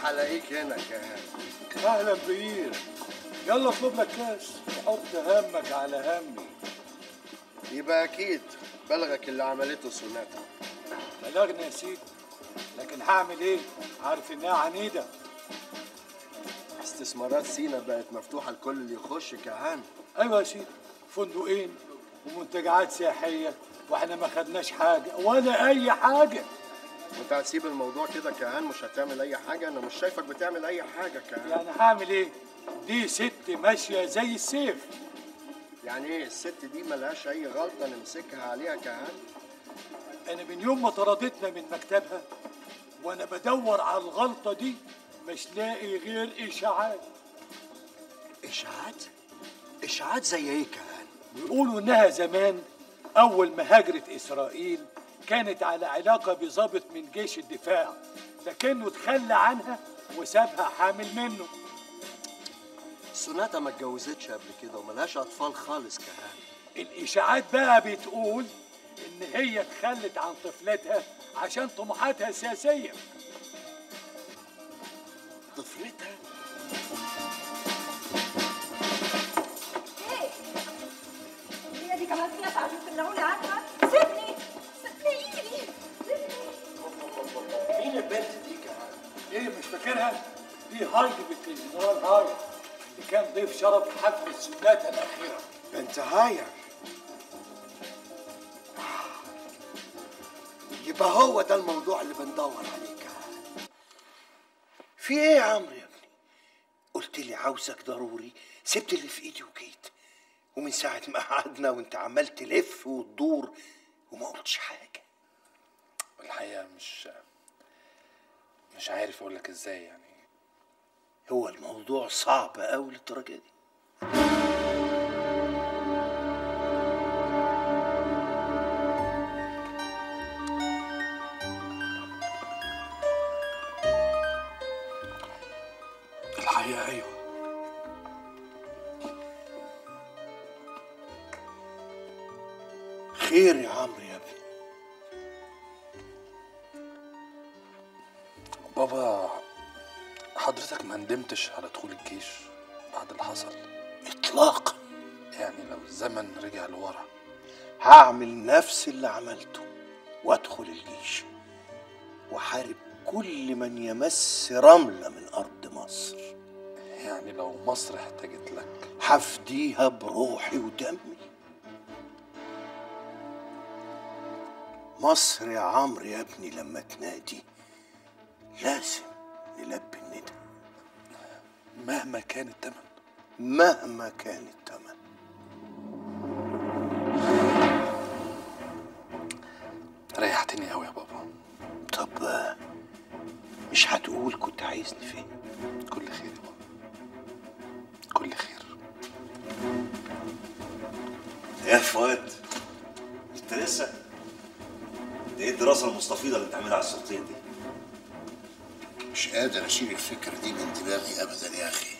فرح الاقيك هنا كمان اهلا بير يلا اطلب لك كاس وحط همك على همي يبقى اكيد بلغك اللي عملته سوناتا بلغني يا سيدي لكن هعمل ايه عارف انها عنيده استثمارات سينا بقت مفتوحه لكل اللي يخش كهان ايوه يا سيدي فندقين ومنتجعات سياحيه واحنا ما خدناش حاجه ولا اي حاجه وانت هتسيب الموضوع كده كهان مش هتعمل اي حاجه انا مش شايفك بتعمل اي حاجه كهان يعني هعمل ايه دي ست ماشيه زي السيف يعني ايه الست دي ملهاش اي غلطه نمسكها عليها كهان انا من يوم ما طردتنا من مكتبها وانا بدور على الغلطه دي مش لاقي غير اشاعات اشاعات اشاعات زي ايه كمان بيقولوا انها زمان اول ما هاجرت اسرائيل كانت على علاقه بضابط من جيش الدفاع لكنه تخلى عنها وسابها حامل منه سوناتا ما اتجوزتش قبل كده وملهاش اطفال خالص كهان الاشاعات بقى بتقول ان هي اتخلت عن طفلتها عشان طموحاتها السياسيه طفلتها ايه هي دي كمان فيها عشان تمنعوني عنها سيبني سيبني ايدي سيبني مين البنت دي كمان ايه مش فاكرها دي هايدي بنت الجنرال هاير اللي كان ضيف شرف حفل السنات الاخيره بنت هاير يبقى هو ده الموضوع اللي بندور عليه كمان في ايه يا عمرو يا ابني قلت لي عاوزك ضروري سبت اللي في ايدي وجيت ومن ساعة ما قعدنا وانت عمال تلف وتدور وما قلتش حاجة الحقيقة مش مش عارف اقول لك ازاي يعني هو الموضوع صعب قوي للدرجة دي الحقيقة ايوه خير يا عمرو يا ابني بابا حضرتك ما ندمتش على دخول الجيش بعد اللي حصل اطلاقا يعني لو الزمن رجع لورا هعمل نفس اللي عملته وادخل الجيش وحارب كل من يمس رملة من أرض مصر يعني لو مصر احتاجت لك هفديها بروحي ودمي مصر يا عمرو يا ابني لما تنادي لازم نلبي الندى مهما كان الثمن مهما كان الثمن ريحتني قوي يا بابا طب آه، مش هتقول كنت عايزني فين كل خير يا بابا كل خير يا فؤاد انت لسه ده ايه الدراسه المستفيضه اللي بتعملها على الشرطين دي مش قادر اشيل الفكره دي من دماغي ابدا يا اخي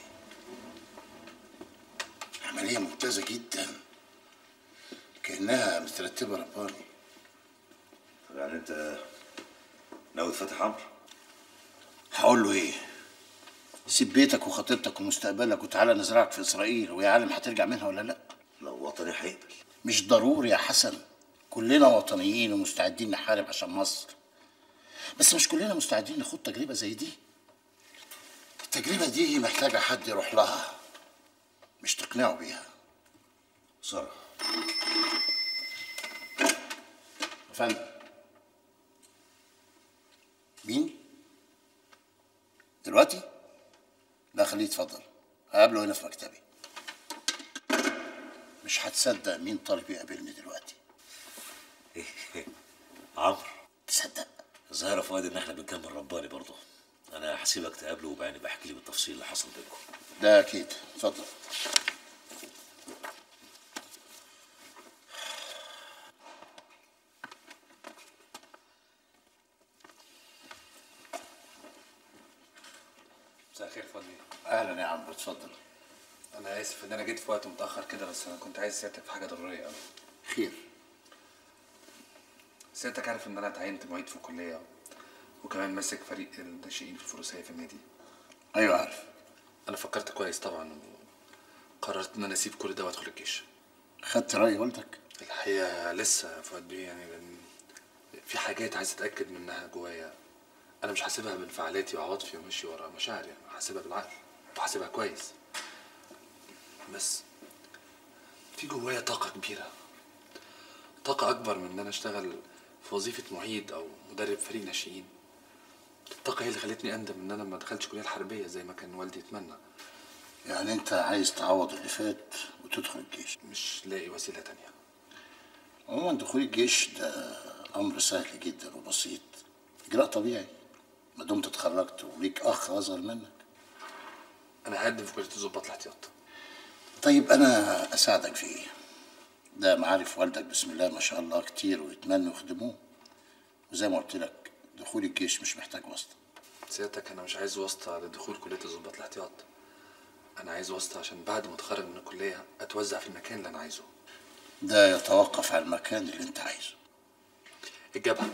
عمليه ممتازه جدا كانها مترتبه رباني طب يعني انت ناوي تفتح عمرو هقول له ايه سيب بيتك وخطيبتك ومستقبلك وتعالى نزرعك في اسرائيل ويا عالم هترجع منها ولا لا لو وطني هيقبل مش ضروري يا حسن كلنا وطنيين ومستعدين نحارب عشان مصر بس مش كلنا مستعدين نخوض تجربة زي دي التجربة دي محتاجة حد يروح لها مش تقنعه بيها سارة يا فندم مين؟ دلوقتي؟ لا خليه يتفضل هقابله هنا في مكتبي مش هتصدق مين طالب يقابلني دلوقتي عمرو تصدق الظاهر يا فؤاد ان احنا بنكمل رباني برضه انا هسيبك تقابله وبعدين بحكي لي بالتفصيل اللي حصل بينكم ده اكيد اتفضل مساء الخير فضلي اهلا يا عمرو اتفضل انا اسف ان انا جيت في وقت متاخر كده بس انا كنت عايز سيادتك في حاجه ضروريه قوي خير سيادتك عارف ان انا اتعينت معيد في الكليه وكمان ماسك فريق الناشئين في الفروسيه في النادي ايوه عارف انا فكرت كويس طبعا وقررت ان انا اسيب كل ده وادخل الجيش خدت راي والدك الحقيقه لسه فؤاد بيه يعني لأن في حاجات عايز اتاكد منها جوايا انا مش حاسبها بانفعالاتي وعواطفي ومشي ورا مشاعري انا حاسبها بالعقل وحاسبها كويس بس في جوايا طاقه كبيره طاقه اكبر من ان انا اشتغل في وظيفه معيد او مدرب فريق ناشئين الطاقه هي اللي خلتني اندم ان انا ما دخلتش كليه الحربيه زي ما كان والدي يتمنى يعني انت عايز تعوض اللي فات وتدخل الجيش مش لاقي وسيله تانية عموما دخول الجيش ده امر سهل جدا وبسيط اجراء طبيعي ما دمت اتخرجت وليك اخ اصغر منك انا هقدم في كليه الضباط الاحتياط طيب انا اساعدك في ايه ده معارف والدك بسم الله ما شاء الله كتير ويتمنوا يخدموه وزي ما قلت لك دخول الجيش مش محتاج واسطه سيادتك انا مش عايز واسطه لدخول كليه الضباط الاحتياط انا عايز واسطه عشان بعد ما اتخرج من الكليه اتوزع في المكان اللي انا عايزه ده يتوقف على المكان اللي انت عايزه الجبهه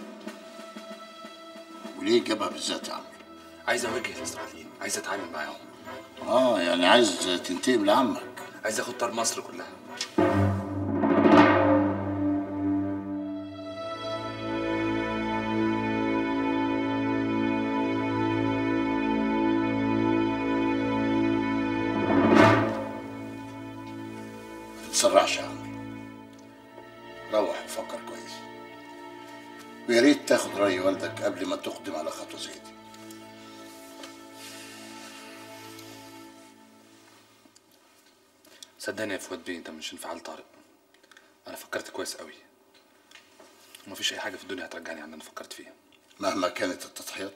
وليه الجبهه بالذات يا عمرو عايز اواجه الاسرائيليين عايز اتعامل معاهم اه يعني عايز تنتقم لعمك عايز اخد طار مصر كلها ما تتسرعش يا عمرو روح وفكر كويس ويا ريت تاخد راي والدك قبل ما تقدم على خطوه زي دي صدقني يا فؤاد بيه انت مش انفعال طارق انا فكرت كويس قوي ومفيش اي حاجه في الدنيا هترجعني عن اللي انا فكرت فيها مهما كانت التضحيات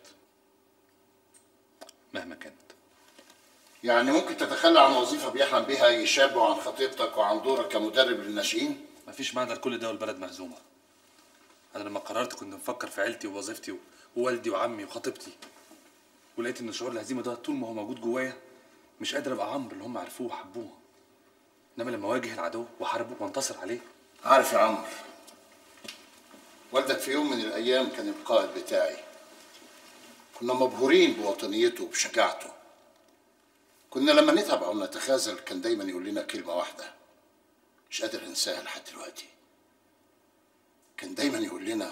مهما كانت يعني ممكن تتخلى عن وظيفه بيحلم بيها اي شاب وعن خطيبتك وعن دورك كمدرب للناشئين مفيش معنى لكل ده والبلد مهزومه انا لما قررت كنت مفكر في عيلتي ووظيفتي ووالدي وعمي وخطيبتي ولقيت ان شعور الهزيمه ده طول ما هو موجود جوايا مش قادر ابقى عمرو اللي هم عرفوه وحبوه انما لما اواجه العدو واحاربه وانتصر عليه عارف يا عمرو والدك في يوم من الايام كان القائد بتاعي كنا مبهورين بوطنيته وبشجاعته كنا لما نتعب او نتخاذل كان دايما يقول لنا كلمه واحده مش قادر انساها لحد دلوقتي كان دايما يقول لنا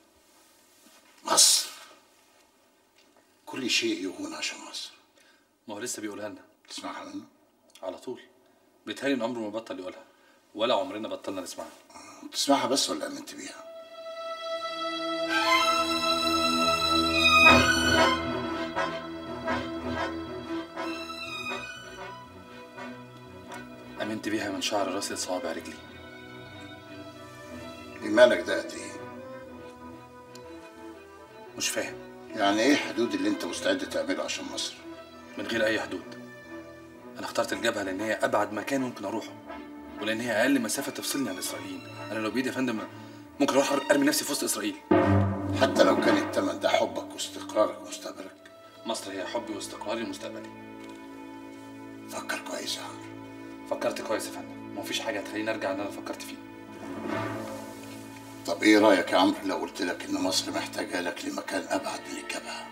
مصر كل شيء يهون عشان مصر ما هو لسه بيقولها لنا تسمعها منه على طول بيتهيألي ان عمره ما بطل يقولها ولا عمرنا بطلنا نسمعها تسمعها بس ولا امنت بيها امنت بيها من شعر راسي لصوابع رجلي ايمانك ده قد ايه مش فاهم يعني ايه حدود اللي انت مستعد تعمله عشان مصر من غير اي حدود انا اخترت الجبهه لان هي ابعد مكان ممكن اروحه ولان هي اقل مسافه تفصلني عن الاسرائيليين انا لو بايدي يا فندم ممكن اروح ارمي نفسي في وسط اسرائيل حتى لو كان التمن ده حبك واستقرارك ومستقبلك مصر هي حبي واستقراري ومستقبلي فكر كويس يا عمرو فكرت كويس يا فندم ومفيش حاجه هتخليني ارجع اللي انا فكرت فيه طب ايه رايك يا عمرو لو قلت لك ان مصر محتاجه لك لمكان ابعد من الجبهه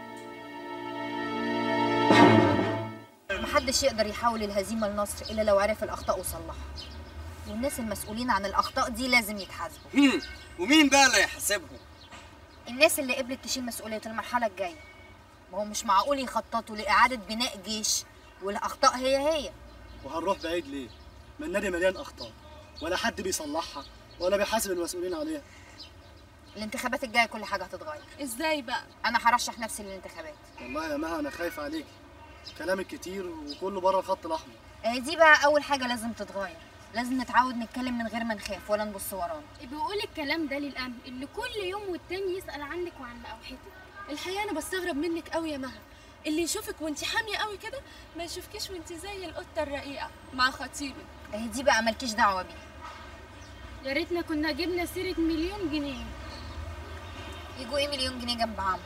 محدش يقدر يحول الهزيمة لنصر إلا لو عرف الأخطاء وصلحها والناس المسؤولين عن الأخطاء دي لازم يتحاسبوا مين ومين بقى اللي هيحاسبهم الناس اللي قبلت تشيل مسؤولية المرحلة الجاية ما هو مش معقول يخططوا لإعادة بناء جيش والأخطاء هي هي وهنروح بعيد ليه؟ ما النادي مليان اخطاء ولا حد بيصلحها ولا بيحاسب المسؤولين عليها الانتخابات الجاية كل حاجة هتتغير ازاي بقى أنا هرشح نفسي للانتخابات والله يا مها انا خايف عليك كلامك كتير وكله بره الخط الاحمر اهي دي بقى أول حاجة لازم تتغير لازم نتعود نتكلم من غير ما نخاف ولا نبص ورانا بيقول الكلام ده للأمن اللي كل يوم والتاني يسأل عنك وعن لوحتك الحقيقه انا بستغرب منك قوي يا مها اللي يشوفك وانت حاميه قوي كده ما يشوفكيش وانت زي القطه الرقيقه مع خطيبك اهي دي بقى مالكيش دعوة بيها يا ريتنا كنا جبنا سيرة مليون جنيه يجوا ايه مليون جنيه جنب عمرو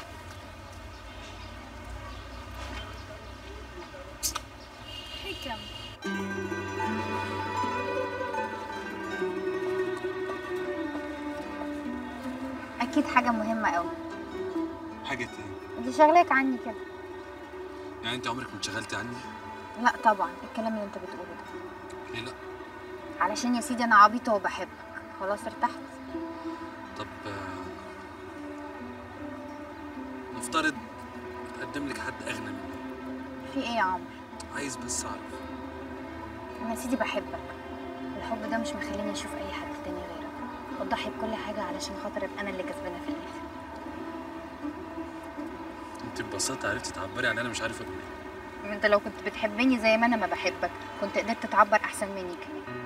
حكم أكيد حاجة مهمة قوي حاجه ايه دي شغلاك عني كده يعني انت عمرك ما انشغلتي عني لا طبعا الكلام اللي انت بتقوله ده ليه لا علشان يا سيدي انا عبيطه وبحبك خلاص ارتحت طب آه، نفترض اتقدم لك حد اغنى مني في ايه يا عمرو عايز بس اعرف انا يا سيدي بحبك الحب ده مش مخليني اشوف اي حد تاني غيرك اضحي بكل حاجه علشان خاطر ابقى انا اللي كسبانه في الاخر انت ببساطه عرفتي تعبري عن انا مش عارف اقول ايه انت لو كنت بتحبني زي ما انا ما بحبك كنت قدرت تعبر احسن مني كمان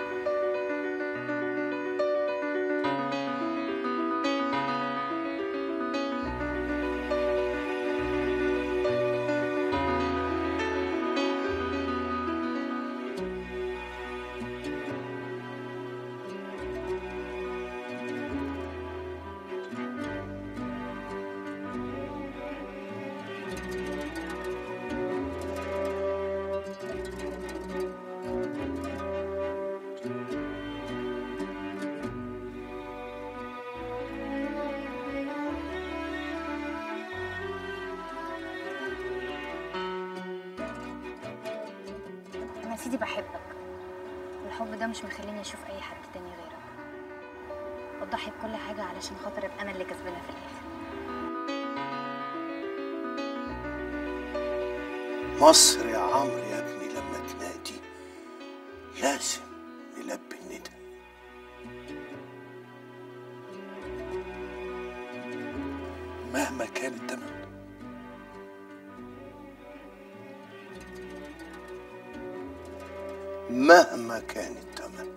انا يا سيدي بحبك الحب ده مش مخليني اشوف اي حد تاني غيرك اضحي بكل حاجه علشان خاطر ابقى انا اللي كسبانه في الاخر مصر يا عمرو يا ابني لما تنادي لازم نلبي الندى مهما كان الثمن مهما كان الثمن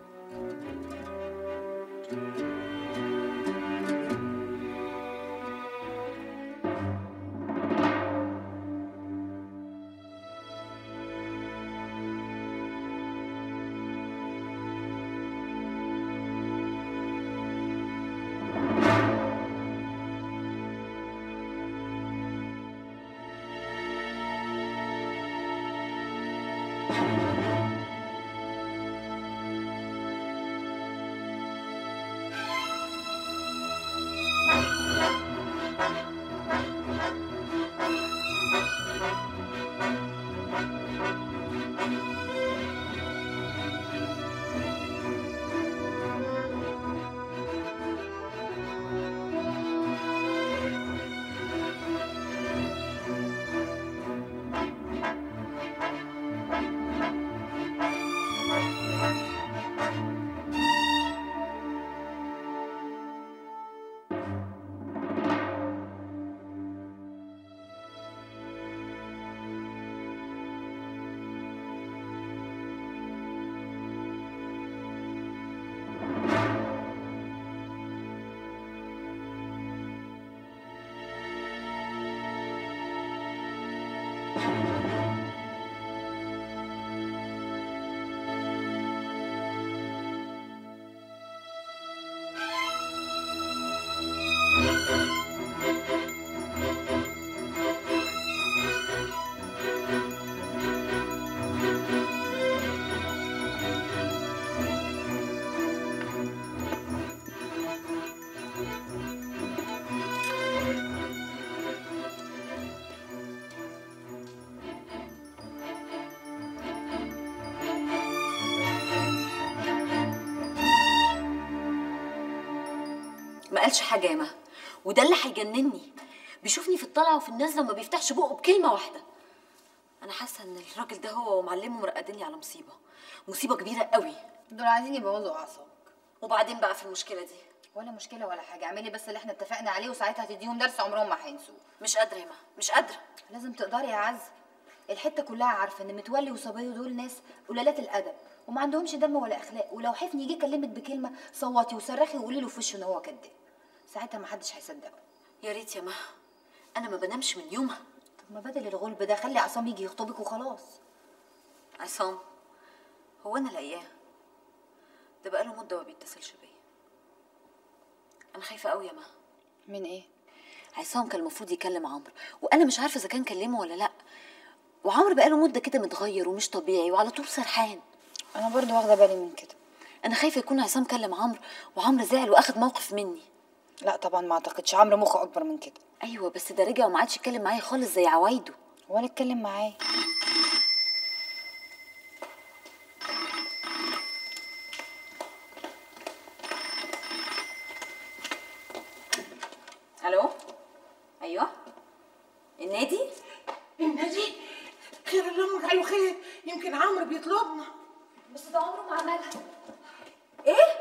ما قالش حاجه يا مها وده اللي هيجنني بيشوفني في الطلعه وفي النازله وما بيفتحش بقه بكلمه واحده انا حاسه ان الراجل ده هو ومعلمه مرقديني على مصيبه مصيبه كبيره قوي دول عايزين يبوظوا اعصابك وبعدين بقى في المشكله دي ولا مشكله ولا حاجه اعملي بس اللي احنا اتفقنا عليه وساعتها هتديهم درس عمرهم ما هينسوه مش قادره يا مها مش قادره لازم تقدري يا عز الحته كلها عارفه ان متولي وصبيه دول ناس قلالات الادب وما عندهمش دم ولا اخلاق ولو حفني يجي يكلمك بكلمه صوتي وصرخي وقولي له في وشه ان هو كذاب ساعتها ما حدش هيصدقه يا ريت يا مها انا ما بنامش من يومها طب ما بدل الغلب ده خلي عصام يجي يخطبك وخلاص عصام هو انا لاقياه ده بقاله مده ما بيتصلش بيا انا خايفه قوي يا مها من ايه عصام كان المفروض يكلم عمرو وانا مش عارفه اذا كان كلمه ولا لا وعمرو بقاله مده كده متغير ومش طبيعي وعلى طول سرحان انا برضو واخده بالي من كده انا خايفه يكون عصام كلم عمرو وعمرو زعل واخد موقف مني لا طبعا ما اعتقدش عمرو مخه اكبر من كده ايوه بس ده رجع وما عادش يتكلم معايا خالص زي عوايده ولا اتكلم معاه الو ايوه النادي النادي خير اللهم اجعله خير يمكن عمرو بيطلبنا بس ده عمره ما عملها ايه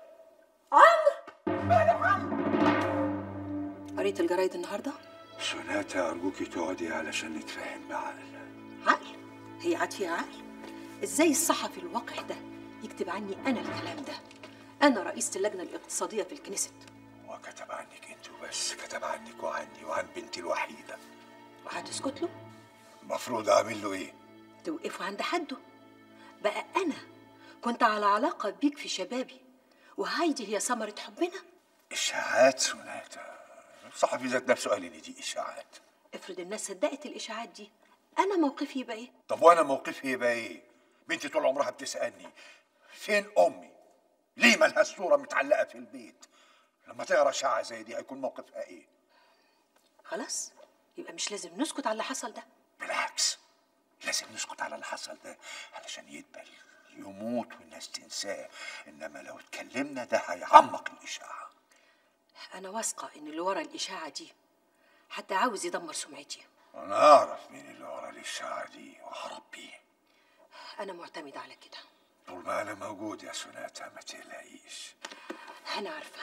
عمرو قريت الجرايد النهارده سوناتا أرجوكي تقعدي علشان نتفاهم بعقل عقل هي عاد فيها عقل ازاي الصحفي الوقح ده يكتب عني انا الكلام ده انا رئيسة اللجنة الاقتصادية في الكنيست وكتب عنك انت وبس كتب عنك وعني وعن بنتي الوحيدة وهتسكت له المفروض أعمل له إيه؟ توقفه عند حده بقى انا كنت على علاقة بيك في شبابي وهايدي هي ثمرة حبنا إشاعات سوناتا الصحفي ذات نفسه قال إن دي إشاعات افرض الناس صدقت الاشاعات دي انا موقفي يبقى ايه طب وأنا موقفي يبقى إيه؟ بنتي طول عمرها بتسألني فين أمي؟ ليه مالهاش صورة متعلقة في البيت؟ لما تقرا إشاعة زي دي هيكون موقفها إيه؟ خلاص يبقى مش لازم نسكت على اللي حصل ده بالعكس لازم نسكت على اللي حصل ده علشان يدبل يموت والناس تنساه انما لو اتكلمنا ده هيعمق الاشاعه انا واثقة ان اللي ورا الاشاعة دي حتى عاوز يدمر سمعتي انا اعرف مين اللي ورا الاشاعه دي وهربيه انا معتمدة على كده طول ما انا موجود يا سوناتا ما تقلقيش انا عارفة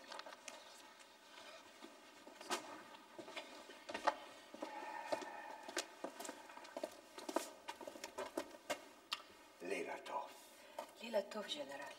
ليلى توف ليلى توف جنرال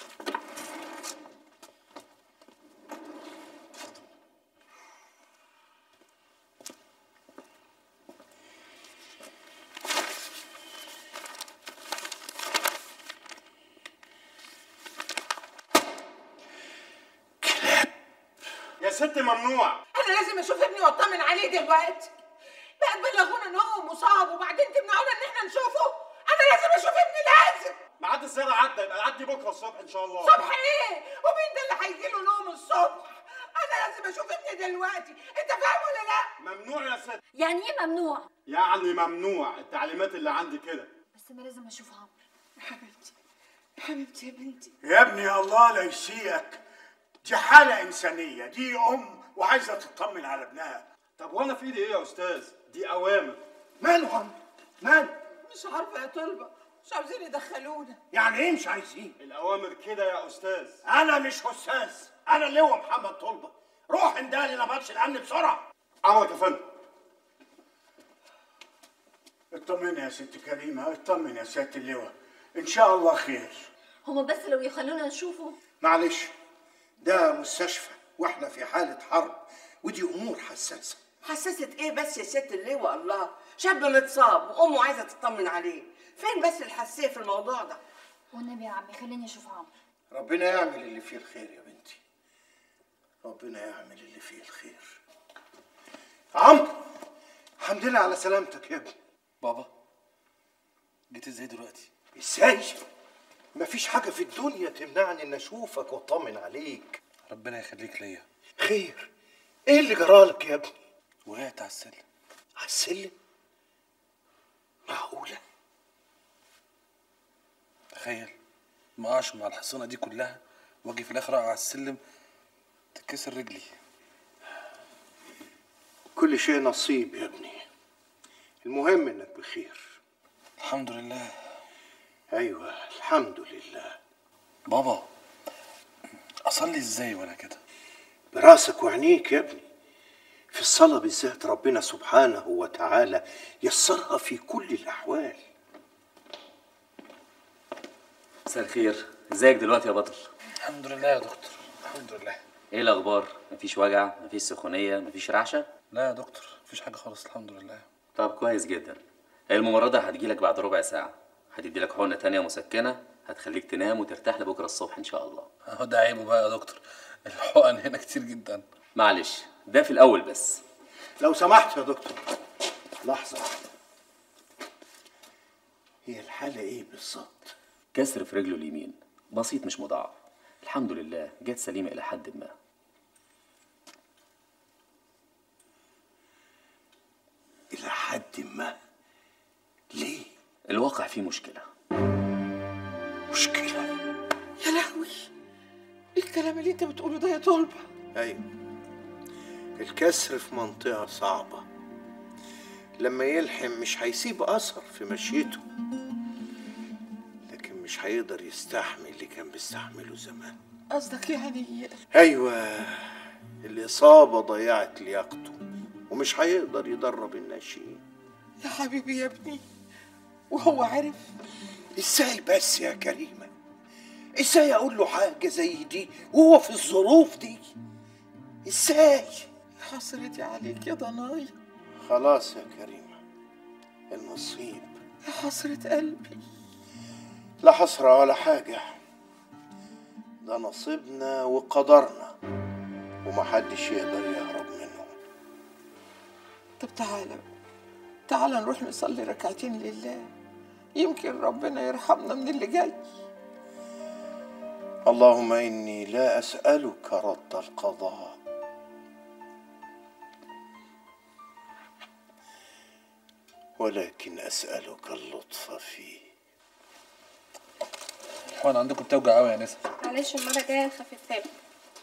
يا ست ممنوع انا لازم اشوف ابني واطمن عليه دلوقتي بقى تبلغونا ان هو مصاب وبعدين تمنعونا ان احنا نشوفه انا لازم اشوف ابني لازم ميعاد الزرع عدى يبقى عدي بكره الصبح ان شاء الله صبح ايه ومين ده اللي هيجي له نوم الصبح انا لازم اشوف ابني دلوقتي انت فاهم ولا لا ممنوع يا ست يعني ايه ممنوع يعني ممنوع التعليمات اللي عندي كده بس انا لازم اشوف عمرو حبيبتي حبيبتي يا بنتي يا ابني الله لا يسيئك دي حالة إنسانية دي أم وعايزة تطمن على ابنها طب وانا في ايدي ايه يا استاذ دي اوامر ماله عمرو ماله مش عارفه يا طلبه مش عاوزين يدخلونا يعني إيه مش عايزين الاوامر كده يا استاذ أنا مش أستاذ أنا اللي هو محمد طلبة روح اندالي نبطش الأمن بسرعة امرك يا فندم اطمني يا ست كريمة اطمن يا سيادة اللواء إن شاء الله خير هما بس لو يخلونا نشوفه معلش ده مستشفى واحنا في حالة حرب ودي أمور حساسة حساسة ايه بس يا ست اللواء الله شاب متصاب وامه عايزه تطمن عليه فين بس الحساسيه في الموضوع ده والنبي يا عمي خليني اشوف عمرو ربنا يعمل اللي فيه الخير يا بنتي ربنا يعمل اللي فيه الخير عمرو الحمد لله على سلامتك يا ابني بابا جيت ازاي دلوقتي ازاي مفيش حاجة في الدنيا تمنعني ان اشوفك واطمن عليك ربنا يخليك ليا خير ايه اللي جرالك يا ابني وقعت على السلم على السلم معقولة تخيل ما اقعش مع الحصانه دي كلها واجي في الاخر اقع على السلم تتكسر رجلي كل شيء نصيب يا ابني المهم انك بخير الحمد لله ايوه الحمد لله بابا اصلي ازاي وانا كده براسك وعينيك يا ابني في الصلاة بالذات ربنا سبحانه وتعالى يسرها في كل الأحوال مساء الخير ازيك دلوقتي يا بطل الحمد لله يا دكتور الحمد لله ايه الاخبار مفيش وجع مفيش سخونيه مفيش رعشه لا يا دكتور مفيش حاجه خالص الحمد لله طب كويس جدا الممرضه هتجيلك بعد ربع ساعه هتدي لك حقنه تانية مسكنه هتخليك تنام وترتاح لبكره الصبح ان شاء الله اهو ده عيبه بقى يا دكتور الحقن هنا كتير جدا معلش ده في الاول بس لو سمحت يا دكتور لحظة واحدة هي الحالة إيه بالظبط؟ كسر في رجله اليمين بسيط مش مضاعف الحمد لله جت سليمه الى حد ما إلى حد ما ليه؟ الواقع فيه مشكلة مشكلة يا لهوي ايه الكلام اللي انت بتقوله ده يا طلبة ايوه الكسر في منطقة صعبة لما يلحم مش هيسيب أثر في مشيته لكن مش هيقدر يستحمل اللي كان بيستحمله زمان قصدك يعني أيوة الإصابة ضيعت لياقته ومش هيقدر يدرب الناشئين يا حبيبي يا ابني وهو عارف ازاي بس يا كريمة ازاي اقول له حاجة زي دي وهو في الظروف دي ازاي حسرتي عليك يا ضناي خلاص يا كريمة النصيب يا حسرة قلبي لا حسرة ولا حاجة ده نصيبنا وقدرنا ومحدش يقدر يهرب منه طب تعالى تعالى نروح نصلي ركعتين لله يمكن ربنا يرحمنا من اللي جاي اللهم إني لا أسألك رد القضاء ولكن أسألك اللطف فيه الحقن عندكم بتوجع قوي يا نسا معلش المرة الجاية نخففها لك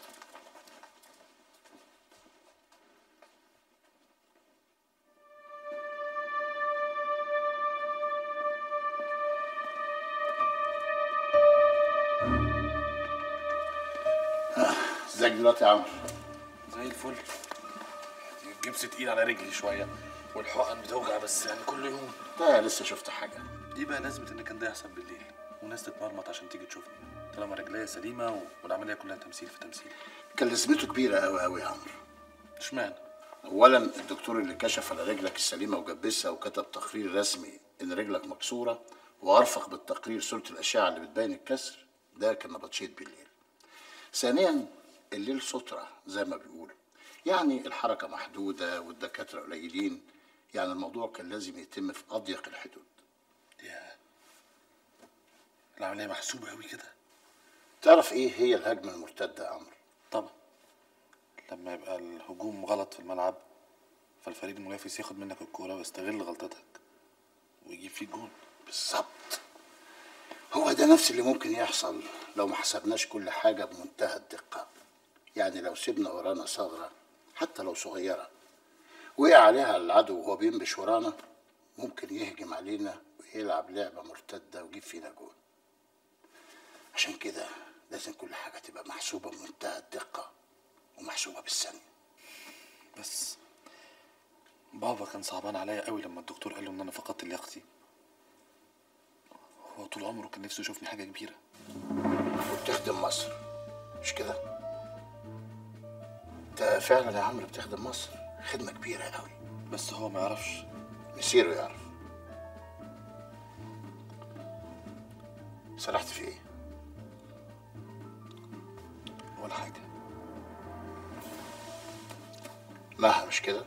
ازيك دلوقتي يا عمرو زي الفل الجبس تقيل على رجلي شويه والحقن بتوجع بس يعني كل يوم ده لسه شفت حاجه دي بقى لازمه ان كان ده يحصل بالليل وناس تتمرمط عشان تيجي تشوفني طالما رجليا سليمه و- والعمليه كلها تمثيل في تمثيل كان لازمته كبيره قوي قوي يا عمرو اشمعنى اولا الدكتور اللي كشف على رجلك السليمه وجبسها وكتب تقرير رسمي ان رجلك مكسوره وارفق بالتقرير صوره الاشعه اللي بتبين الكسر ده كان نبطشيت بالليل ثانيا الليل سترة زي ما بيقولوا يعني الحركة محدودة والدكاترة قليلين يعني الموضوع كان لازم يتم في أضيق الحدود العمليه محسوبه قوي كده تعرف إيه هي الهجمة المرتدة يا عمرو؟ طبعا لما يبقى الهجوم غلط في الملعب فالفريق المنافس ياخد منك الكوره ويستغل غلطتك ويجيب فيك جون بالظبط هو ده نفس اللي ممكن يحصل لو ما حسبناش كل حاجة بمنتهى الدقة يعني لو سيبنا ورانا ثغرة حتى لو صغيرة وقع عليها العدو وهو بينبش ورانا ممكن يهجم علينا ويلعب لعبة مرتدة ويجيب فينا جون عشان كده لازم كل حاجة تبقى محسوبة بمنتهى الدقة ومحسوبة بالثانية بس بابا كان صعبان عليا قوي لما الدكتور قال له ان انا فقدت لياقتي هو طول عمره كان نفسه يشوفني حاجه كبيره وبتخدم مصر مش كده؟ انت فعلا يا عمرو بتخدم مصر خدمة كبيرة قوي بس هو ما يعرفش مسيره يعرف سرحت في ايه؟ ولا حاجه مها مش كده؟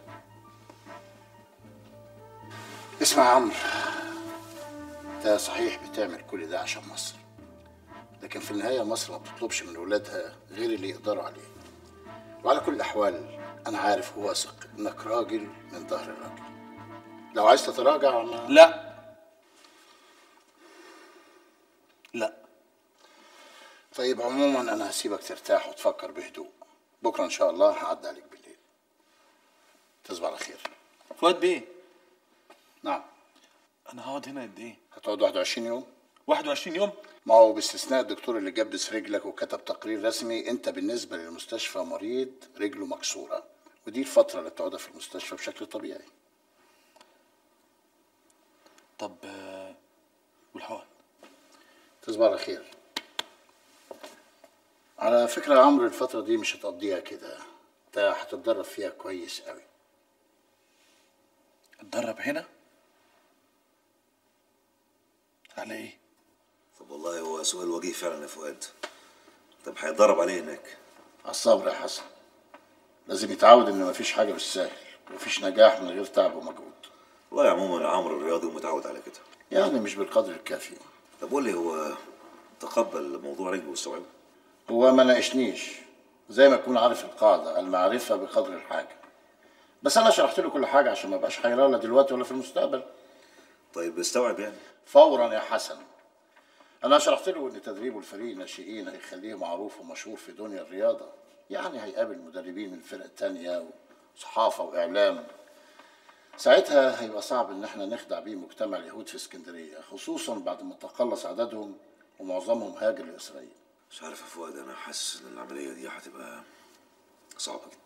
اسمع يا عمرو انت صحيح بتعمل كل ده عشان مصر لكن في النهاية مصر ما بتطلبش من ولادها غير اللي يقدروا عليه وعلى كل الأحوال أنا عارف وواثق إنك راجل من ظهر الراجل لو عايز تتراجع ما لا لا طيب عموما أنا هسيبك ترتاح وتفكر بهدوء بكرة إن شاء الله هعدي عليك بالليل تصبح على خير فؤاد بيه نعم انا هقعد هنا قد ايه هتقعد 21 يوم 21 يوم ما هو باستثناء الدكتور اللي جبس رجلك وكتب تقرير رسمي انت بالنسبه للمستشفى مريض رجله مكسوره ودي الفتره اللي بتقعدها في المستشفى بشكل طبيعي طب آه، والحقن تصبح على خير على فكره يا عمرو الفتره دي مش هتقضيها كده انت هتتدرب فيها كويس قوي اتدرب هنا على ايه طب والله هو سؤال وجيه فعلا يا فؤاد طب هيتدرب عليه هناك الصبر يا حسن لازم يتعود ان مفيش حاجه بالسهل ومفيش نجاح من غير تعب ومجهود والله عموما عمرو الرياضي ومتعود على كده يعني مش بالقدر الكافي طب قول لي هو تقبل موضوع رجله واستوعبه هو ما ناقشنيش زي ما تكون عارف القاعده المعرفه بقدر الحاجه بس انا شرحت له كل حاجه عشان ما بقاش حيران لا دلوقتي ولا في المستقبل طيب استوعب يعني فورا يا حسن انا شرحت له ان تدريبه الفريق الناشئين هيخليه معروف ومشهور في دنيا الرياضه يعني هيقابل مدربين من فرق تانية وصحافه واعلام ساعتها هيبقى صعب ان احنا نخدع بيه مجتمع اليهود في اسكندريه خصوصا بعد ما تقلص عددهم ومعظمهم هاجر لاسرائيل مش عارف يا فؤاد انا حاسس ان العمليه دي هتبقى صعبه جدا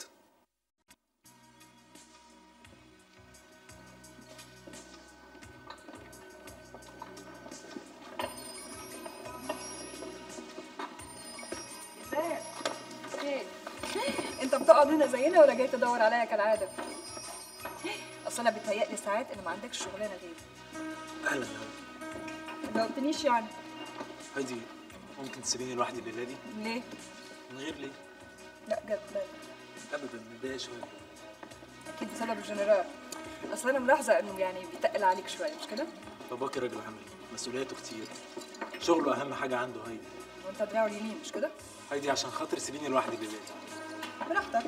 ازيك؟ خير انت بتقعد هنا زينا ولا جاي تدور عليا كالعاده؟ اصل انا بيتهيألي ساعات ان ما عندكش شغلانه غيري اهلا ما قلتليش يعني هايدي ممكن تسيبيني لوحدي الليله دي ليه؟ من غير ليه لا جد لا ابدا متضايق شويه اكيد بسبب الجنرال اصل انا ملاحظه انه يعني بيتقل عليك شويه مش كده؟ باباكي راجل عامل مسؤولياته كتير شغله اهم حاجه عنده هايدي وانت دراعه اليمين مش كده؟ هايدي عشان خاطر سيبيني لوحدي الليله دي براحتك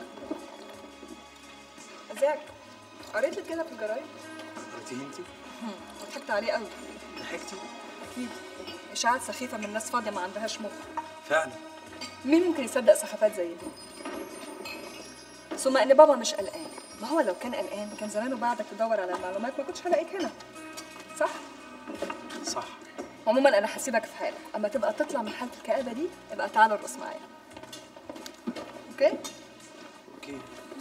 ازيك؟ قريت لك كده في الجرايد؟ قريتيه انتي هم، وضحكت عليه قوي ضحكتي اكيد اشاعات سخيفه من ناس فاضيه ما عندهاش مخ فعلا مين ممكن يصدق سخافات زي دي؟ ثم ان بابا مش قلقان ما هو لو كان قلقان كان زمانه بعدك تدور على المعلومات ما كنتش هلاقيك هنا صح؟ صح عموما انا هسيبك في حالك اما تبقى تطلع من حاله الكآبه دي ابقى تعالى ارقص معايا اوكي؟ اوكي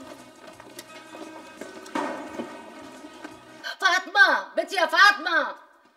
فاطمة بنتي يا فاطمة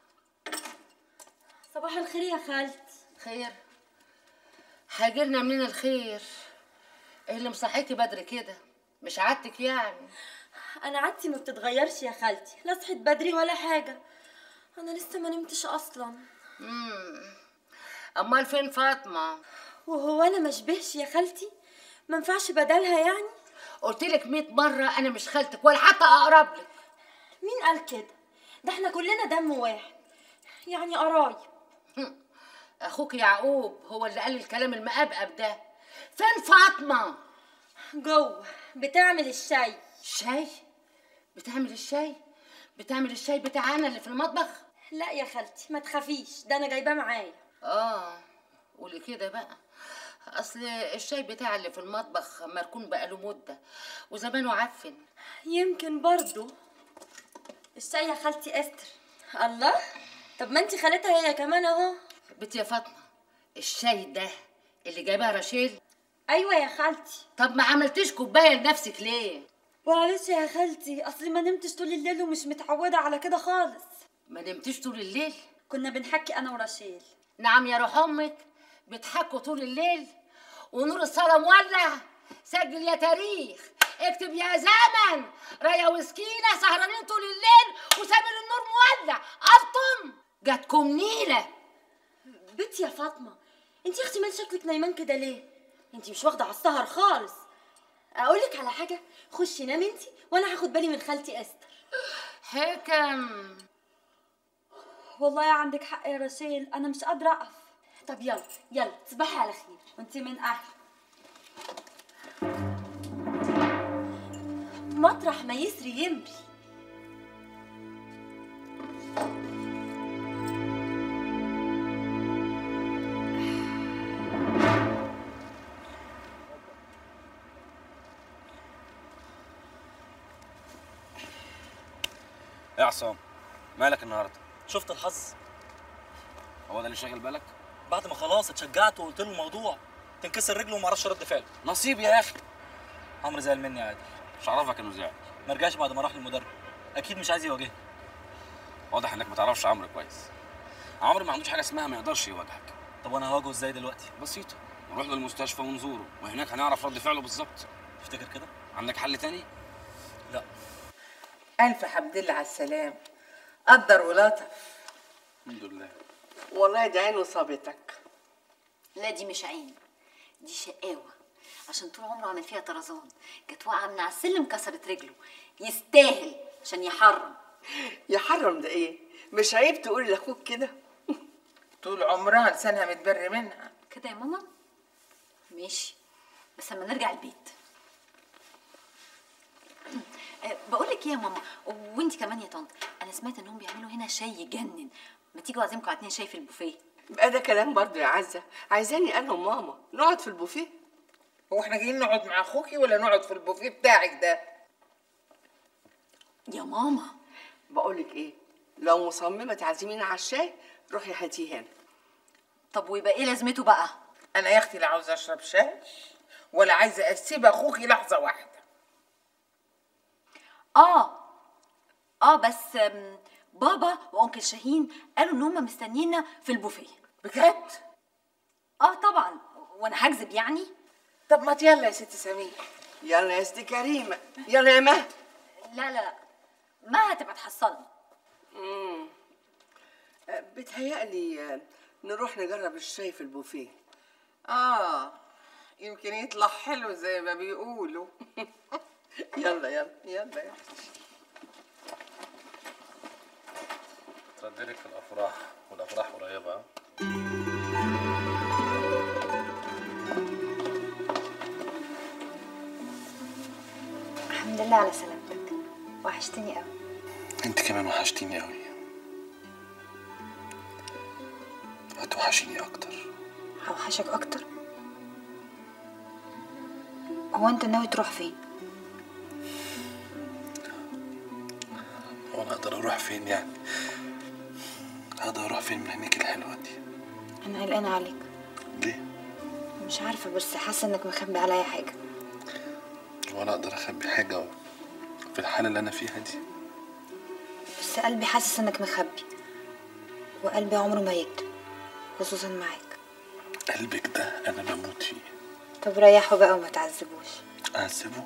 صباح الخير يا خالتي خير هيجيلنا منين الخير ايه اللي مصحيكي بدري كده مش عادتك يعني انا عادتي ما بتتغيرش يا خالتي لا صحيت بدري ولا حاجه انا لسه ما نمتش اصلا امم امال فين فاطمة وهو انا ما اشبهش يا خالتي ما ينفعش بدلها يعني قلت لك 100 مرة انا مش خالتك ولا حتى اقرب لك مين قال كده ده احنا كلنا دم واحد يعني قرايب اخوك يعقوب هو اللي قال الكلام المقبقب ده فين فاطمة جوه بتعمل الشاي شاي بتعمل الشاي بتعمل الشاي بتاعنا اللي في المطبخ لا يا خالتي ما تخافيش ده انا جايباه معايا اه قولي كده بقى اصل الشاي بتاع اللي في المطبخ مركون بقاله مده وزمانه عفن يمكن برضو الشاي يا خالتي استر الله طب ما انت خالتها هي كمان اهو بنتي يا فاطمه الشاي ده اللي جايبها رشيل ايوه يا خالتي طب ما عملتيش كوبايه لنفسك ليه معلش يا خالتي اصلي ما نمتش طول الليل ومش متعوده على كده خالص ما نمتيش طول الليل كنا بنحكي انا ورشيل نعم يا روح امك بتحكوا طول الليل ونور الصلاه مولع سجل يا تاريخ اكتب يا زمن رايا وسكينه سهرانين طول الليل وسامر النور مولع افطم جاتكم نيله بنتي يا فاطمه انت يا اختي مال شكلك نايمان كده ليه انت مش واخده على السهر خالص اقول لك على حاجه خشي نامي انت وانا هاخد بالي من خالتي استر حكم والله عندك حق يا رشيل انا مش قادره اقف طب يلا يلا تصبحي على خير وانت من اهل مطرح ما يسري يمري يا عصام مالك النهارده شفت الحظ هو ده اللي شاغل بالك بعد ما خلاص اتشجعت وقلت له الموضوع تنكسر رجله وما اعرفش رد فعله نصيب يا اخي عمرو زعل مني عادي مش عرفك انه زعل ما رجعش بعد ما راح للمدرب اكيد مش عايز يواجهني واضح انك ما تعرفش عمرو كويس عمرو ما عندوش حاجه اسمها ما يقدرش يواجهك طب وانا هواجهه ازاي دلوقتي بسيطه نروح له المستشفى ونزوره وهناك هنعرف رد فعله بالظبط تفتكر كده عندك حل تاني لا ألف حمد لله على السلام قدر ولطف الحمد لله والله دي عين وصابتك لا دي مش عين دي شقاوة عشان طول عمره عمل فيها طرزان جت واقعة من على السلم كسرت رجله يستاهل عشان يحرم يحرم ده ايه مش عيب تقولي لاخوك كده طول عمرها لسانها متبري منها كده يا ماما ماشي بس لما نرجع البيت أه بقول لك ايه يا ماما وانت كمان يا طنط انا سمعت انهم بيعملوا هنا شاي يجنن ما تيجوا اعزمكم على اتنين شاي في البوفيه يبقى ده كلام برضه يا عزه عايزاني انا وماما نقعد في البوفيه هو احنا جايين نقعد مع اخوكي ولا نقعد في البوفيه بتاعك ده يا ماما بقولك ايه لو مصممه تعزمينا على الشاي روحي هاتيه هنا طب ويبقى ايه لازمته بقى انا يا اختي لا عاوزه اشرب شاي ولا عايزه اسيب اخوكي لحظه واحده اه اه بس أم، بابا وانكل شاهين قالوا ان هم مستنينا في البوفيه بجد اه طبعا وانا هكذب يعني طب ما يلا يا ست سمير يلا يا ست كريمه يلا يا مه لا لا ما هتبقى تحصلني امم بتهيألي آه، نروح نجرب الشاي في البوفيه اه يمكن يطلع حلو زي ما بيقولوا يلا يلا يلا يلا تردلك في الافراح والافراح قريبه الحمد لله على سلامتك وحشتني قوي انت كمان وحشتيني قوي هتوحشيني اكتر هوحشك اكتر هو انت ناوي تروح فين وانا اقدر اروح فين يعني اقدر اروح فين من عينيك الحلوه دي انا قلقانه عليك ليه مش عارفه بس حاسه انك مخبي عليا حاجه وانا اقدر اخبي حاجه في الحاله اللي انا فيها دي بس قلبي حاسس انك مخبي وقلبي عمره ما يكذب خصوصا معاك قلبك ده انا بموت فيه طب ريحوا بقى وما تعذبوش اعذبه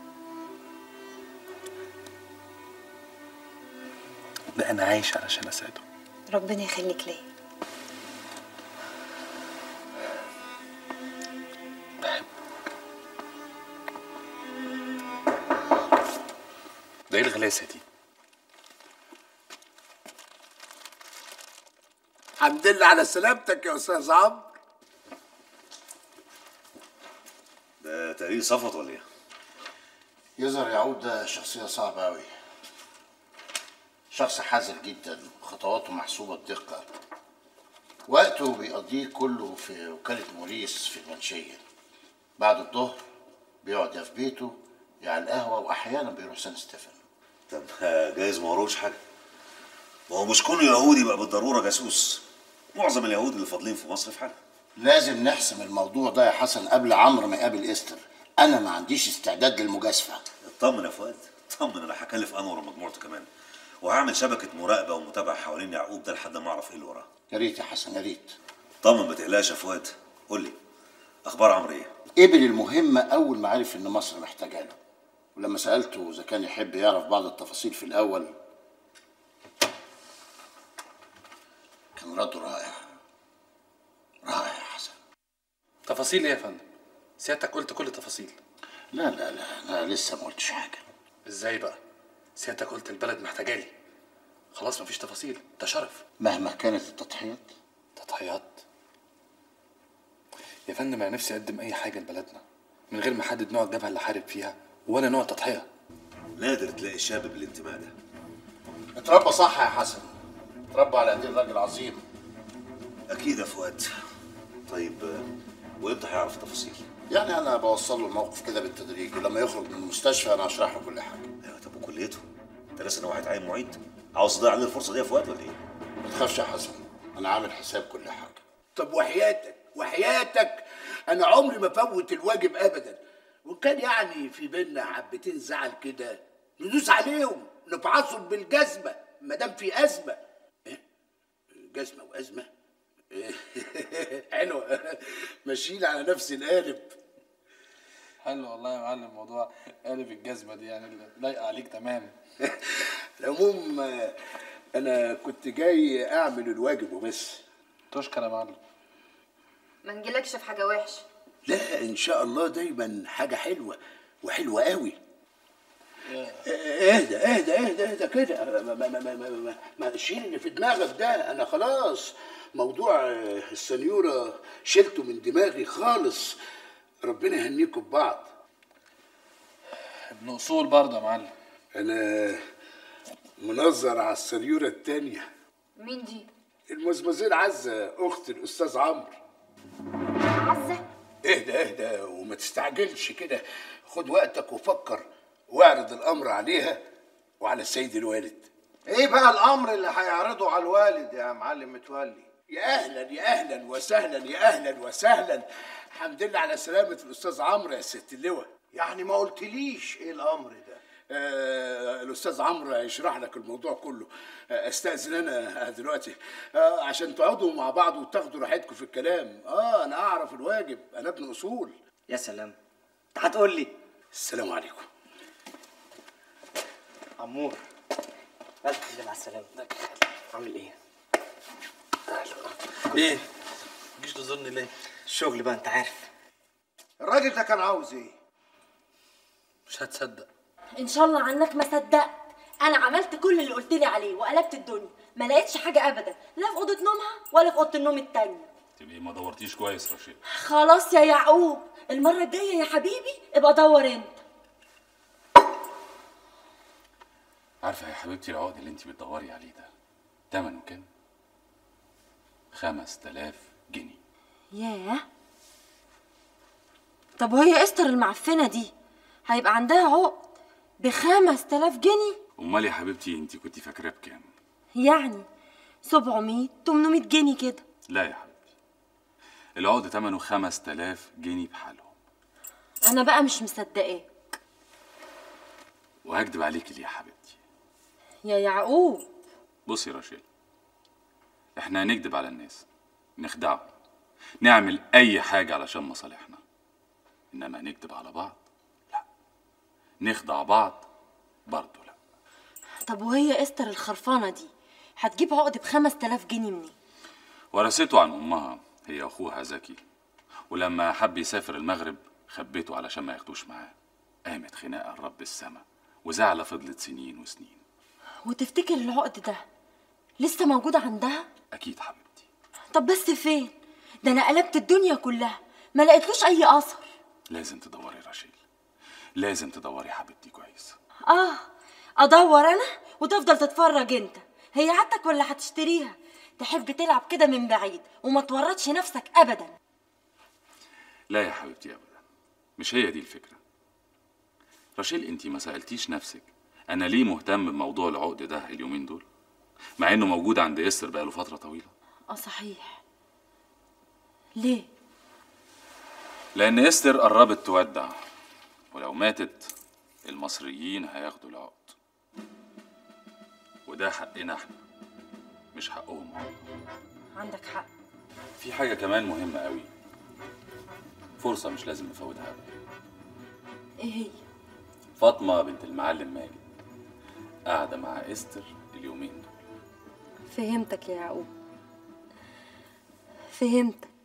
ده انا عايش علشان اساعده ربنا يخليك ليا ده ايه الغلاسه دي الحمد لله على سلامتك يا استاذ عمرو ده تقرير صفوت ولا ايه؟ يظهر يعود ده شخصية صعبة أوي شخص حذر جدا وخطواته محسوبة بدقة وقته بيقضيه كله في وكالة موريس في المنشية بعد الظهر بيقعد يا في بيته يا على القهوة وأحيانا بيروح سان ستيفن طب آه، جايز ما وروش حاجه ما هو مش كونه يهودي يبقى بالضروره جاسوس معظم اليهود اللي فاضلين في مصر في حالها لازم نحسم الموضوع ده يا حسن قبل عمرو ما يقابل استر أنا ما عنديش استعداد للمجازفة اطمن يا فؤاد اطمن انا هكلف انور ومجموعته كمان وهعمل شبكه مراقبه ومتابعه حوالين يعقوب ده لحد ما اعرف ايه اللي وراه يا ريت يا حسن يا ريت طمن ما تقلقش يا فؤاد قول لي اخبار عمرو ايه قبل المهمة أول ما عرف إن مصر محتاجة له ولما سألته إذا كان يحب يعرف بعض التفاصيل في الأول كان رده رائع رائع يا حسن تفاصيل ايه يا فندم سيادتك قلت كل التفاصيل لا لا لا أنا لسه ما قلتش حاجة ازاي بقى سيادتك قلت البلد محتاجالي خلاص مفيش تفاصيل ده شرف مهما كانت التضحيات تضحيات يا فندم انا نفسي اقدم اي حاجه لبلدنا من غير ما احدد نوع الجبهه اللي حارب فيها ولا نوع التضحيه نادر تلاقي شاب بالانتماء ده اتربى صح يا حسن اتربى على ايدين راجل عظيم اكيد يا فؤاد طيب آه، وامتى هيعرف التفاصيل يعني أنا بوصل له الموقف كده بالتدريج ولما يخرج من المستشفى أنا أشرح له كل حاجة ايوه طب وكليته انت لسه ناوي هتعين معيد عاوز تضيع عليه الفرصه دي يا فؤاد ولا ايه ما تخافش يا حسن أنا عامل حساب كل حاجة طب وحياتك وحياتك انا عمري ما فوت الواجب ابدا وكان يعني في بينا حبتين زعل كده ندوس عليهم نفعصهم بالجزمه ما دام في ازمه إيه؟ جزمه وازمه إيه؟ حلوه ماشيين على نفس القالب حلو والله يا معلم موضوع قالب الجزمه دي يعني لايقه عليك تمام العموم آه، انا كنت جاي اعمل الواجب وبس تشكر يا معلم ما نجيلكش في حاجه وحشه لا ان شاء الله دايما حاجه حلوه وحلوه قوي اهدى اهدى اهدى اهدى كده ما ما ما ما ما ما ما شيل اللي في دماغك ده انا خلاص موضوع آه، السنيوره شلته من دماغي خالص ربنا يهنيكم ببعض ابن اصول برضه يا معلم انا منظر على السريوره التانيه مين دي؟ المزمزين عزه اخت الاستاذ عمرو عزة؟ اهدى اهدى وما تستعجلش كده خد وقتك وفكر واعرض الامر عليها وعلى السيد الوالد ايه بقى الامر اللي هيعرضه على الوالد يا معلم متولي يا اهلا يا اهلا وسهلا يا اهلا وسهلا الحمد لله على سلامه الاستاذ عمرو يا ست اللواء يعني ما قلتليش ايه الامر ده آه الاستاذ عمرو هيشرح لك الموضوع كله آه استاذن انا دلوقتي آه عشان تقعدوا مع بعض وتاخدوا راحتكم في الكلام اه انا اعرف الواجب انا ابن اصول يا سلام انت هتقول لي السلام عليكم عمور الف حمد مع السلامه عامل ايه ايه مجيش تزورني ليه الشغل بقى انت عارف الراجل ده كان عاوز ايه مش هتصدق ان شاء الله عنك ما صدقت انا عملت كل اللي قلت لي عليه وقلبت الدنيا ما لقيتش حاجه ابدا لا في اوضه نومها ولا في اوضه النوم التانية تبقي ما دورتيش كويس رشيد خلاص يا يعقوب المره الجايه يا حبيبي ابقى دور انت عارفه يا حبيبتي العقد اللي انت بتدوري عليه ده تمنه كام خمس تلاف جنيه ياه طب وهي استر المعفنه دي هيبقى عندها عقد بخمس تلاف جنيه امال يا حبيبتي انت كنت فاكراه بكام يعني 700 800 جنيه كده لا يا حبيبتي العقد تمنه خمس تلاف جنيه بحالهم انا بقى مش مصدقاه وهكدب عليكي ليه يا حبيبتي يا يعقوب بصي يا رشيد احنا هنكدب على الناس نخدعهم نعمل اي حاجة علشان مصالحنا انما نكدب على بعض لا نخدع بعض برضه لا طب وهي استر الخرفانه دي هتجيب عقد بخمس تلاف جنيه منين ورثته عن امها هي اخوها زكي ولما حب يسافر المغرب خبيته علشان ما ياخدوش معاه قامت خناقه لرب السما وزعلة فضلت سنين وسنين وتفتكر العقد ده لسه موجود عندها اكيد حبيبتي طب بس فين ده انا قلبت الدنيا كلها ما لقيتلوش اي اثر لازم تدوري يا رشيل لازم تدوري حبيبتي كويس اه ادور انا وتفضل تتفرج انت هي عادتك ولا هتشتريها تحب تلعب كده من بعيد وما تورطش نفسك ابدا لا يا حبيبتي ابدا مش هي دي الفكره رشيل انت ما سالتيش نفسك انا ليه مهتم بموضوع العقد ده اليومين دول مع انه موجود عند استر بقاله فتره طويله اه صحيح ليه لان استر قربت تودع ولو ماتت المصريين هياخدوا العقد وده حقنا احنا مش حقهم هم. عندك حق في حاجه كمان مهمه قوي فرصه مش لازم نفوتها ابدا ايه هي فاطمه بنت المعلم ماجد قاعده مع استر اليومين دول فهمتك يا يعقوب فهمتك